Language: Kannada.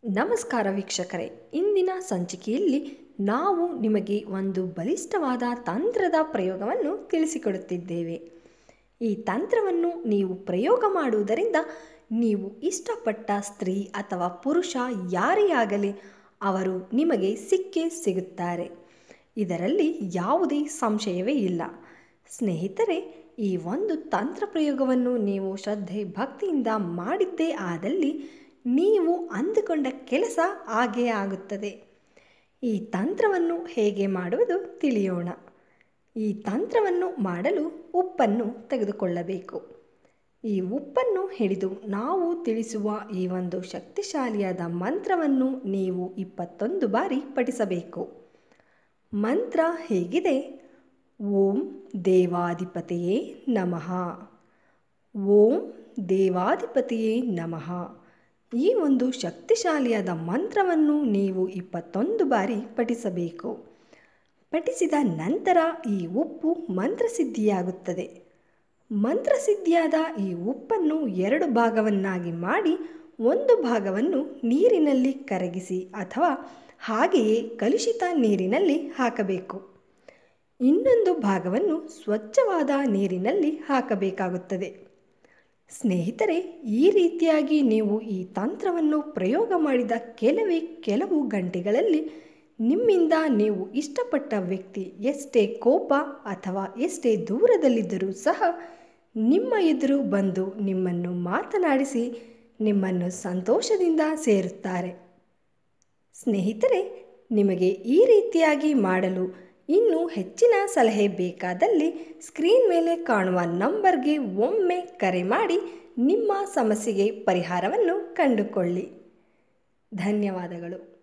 ನಮಸ್ಕಾರ ವೀಕ್ಷಕರೇ ಇಂದಿನ ಸಂಚಿಕೆಯಲ್ಲಿ ನಾವು ನಿಮಗೆ ಒಂದು ಬಲಿಷ್ಠವಾದ ತಂತ್ರದ ಪ್ರಯೋಗವನ್ನು ತಿಳಿಸಿಕೊಡುತ್ತಿದ್ದೇವೆ ಈ ತಂತ್ರವನ್ನು ನೀವು ಪ್ರಯೋಗ ಮಾಡುವುದರಿಂದ ನೀವು ಇಷ್ಟಪಟ್ಟ ಸ್ತ್ರೀ ಅಥವಾ ಪುರುಷ ಯಾರೇ ಆಗಲಿ ಅವರು ನಿಮಗೆ ಸಿಕ್ಕೇ ಸಿಗುತ್ತಾರೆ ಇದರಲ್ಲಿ ಯಾವುದೇ ಸಂಶಯವೇ ಇಲ್ಲ ಸ್ನೇಹಿತರೆ ಈ ಒಂದು ತಂತ್ರ ಪ್ರಯೋಗವನ್ನು ನೀವು ಶ್ರದ್ಧೆ ಭಕ್ತಿಯಿಂದ ಮಾಡಿದ್ದೇ ಆದಲ್ಲಿ ನೀವು ಅಂದುಕೊಂಡ ಕೆಲಸ ಆಗೇ ಆಗುತ್ತದೆ ಈ ತಂತ್ರವನ್ನು ಹೇಗೆ ಮಾಡುವುದು ತಿಳಿಯೋಣ ಈ ತಂತ್ರವನ್ನು ಮಾಡಲು ಉಪ್ಪನ್ನು ತೆಗೆದುಕೊಳ್ಳಬೇಕು ಈ ಉಪ್ಪನ್ನು ಹಿಡಿದು ನಾವು ತಿಳಿಸುವ ಈ ಒಂದು ಶಕ್ತಿಶಾಲಿಯಾದ ಮಂತ್ರವನ್ನು ನೀವು ಇಪ್ಪತ್ತೊಂದು ಬಾರಿ ಪಠಿಸಬೇಕು ಮಂತ್ರ ಹೇಗಿದೆ ಓಂ ದೇವಾಧಿಪತಿಯೇ ನಮಃ ಓಂ ದೇವಾಧಿಪತಿಯೇ ನಮಃ ಈ ಒಂದು ಶಕ್ತಿಶಾಲಿಯಾದ ಮಂತ್ರವನ್ನು ನೀವು ಇಪ್ಪತ್ತೊಂದು ಬಾರಿ ಪಠಿಸಬೇಕು ಪಠಿಸಿದ ನಂತರ ಈ ಉಪ್ಪು ಮಂತ್ರಸಿದ್ಧಿಯಾಗುತ್ತದೆ ಮಂತ್ರಸಿದ್ಧಿಯಾದ ಈ ಉಪ್ಪನ್ನು ಎರಡು ಭಾಗವನ್ನಾಗಿ ಮಾಡಿ ಒಂದು ಭಾಗವನ್ನು ನೀರಿನಲ್ಲಿ ಕರಗಿಸಿ ಅಥವಾ ಹಾಗೆಯೇ ಕಲುಷಿತ ನೀರಿನಲ್ಲಿ ಹಾಕಬೇಕು ಇನ್ನೊಂದು ಭಾಗವನ್ನು ಸ್ವಚ್ಛವಾದ ನೀರಿನಲ್ಲಿ ಹಾಕಬೇಕಾಗುತ್ತದೆ ಸ್ನೇಹಿತರೆ ಈ ರೀತಿಯಾಗಿ ನೀವು ಈ ತಂತ್ರವನ್ನು ಪ್ರಯೋಗ ಮಾಡಿದ ಕೆಲವೇ ಕೆಲವು ಗಂಟೆಗಳಲ್ಲಿ ನಿಮ್ಮಿಂದ ನೀವು ಇಷ್ಟಪಟ್ಟ ವ್ಯಕ್ತಿ ಎಷ್ಟೇ ಕೋಪ ಅಥವಾ ಎಷ್ಟೇ ದೂರದಲ್ಲಿದ್ದರೂ ಸಹ ನಿಮ್ಮ ಎದುರು ಬಂದು ನಿಮ್ಮನ್ನು ಮಾತನಾಡಿಸಿ ನಿಮ್ಮನ್ನು ಸಂತೋಷದಿಂದ ಸೇರುತ್ತಾರೆ ಸ್ನೇಹಿತರೆ ನಿಮಗೆ ಈ ರೀತಿಯಾಗಿ ಮಾಡಲು ಇನ್ನೂ ಹೆಚ್ಚಿನ ಸಲಹೆ ಬೇಕಾದಲ್ಲಿ ಸ್ಕ್ರೀನ್ ಮೇಲೆ ಕಾಣುವ ನಂಬರ್ಗೆ ಒಮ್ಮೆ ಕರೆ ಮಾಡಿ ನಿಮ್ಮ ಸಮಸ್ಯೆಗೆ ಪರಿಹಾರವನ್ನು ಕಂಡುಕೊಳ್ಳಿ ಧನ್ಯವಾದಗಳು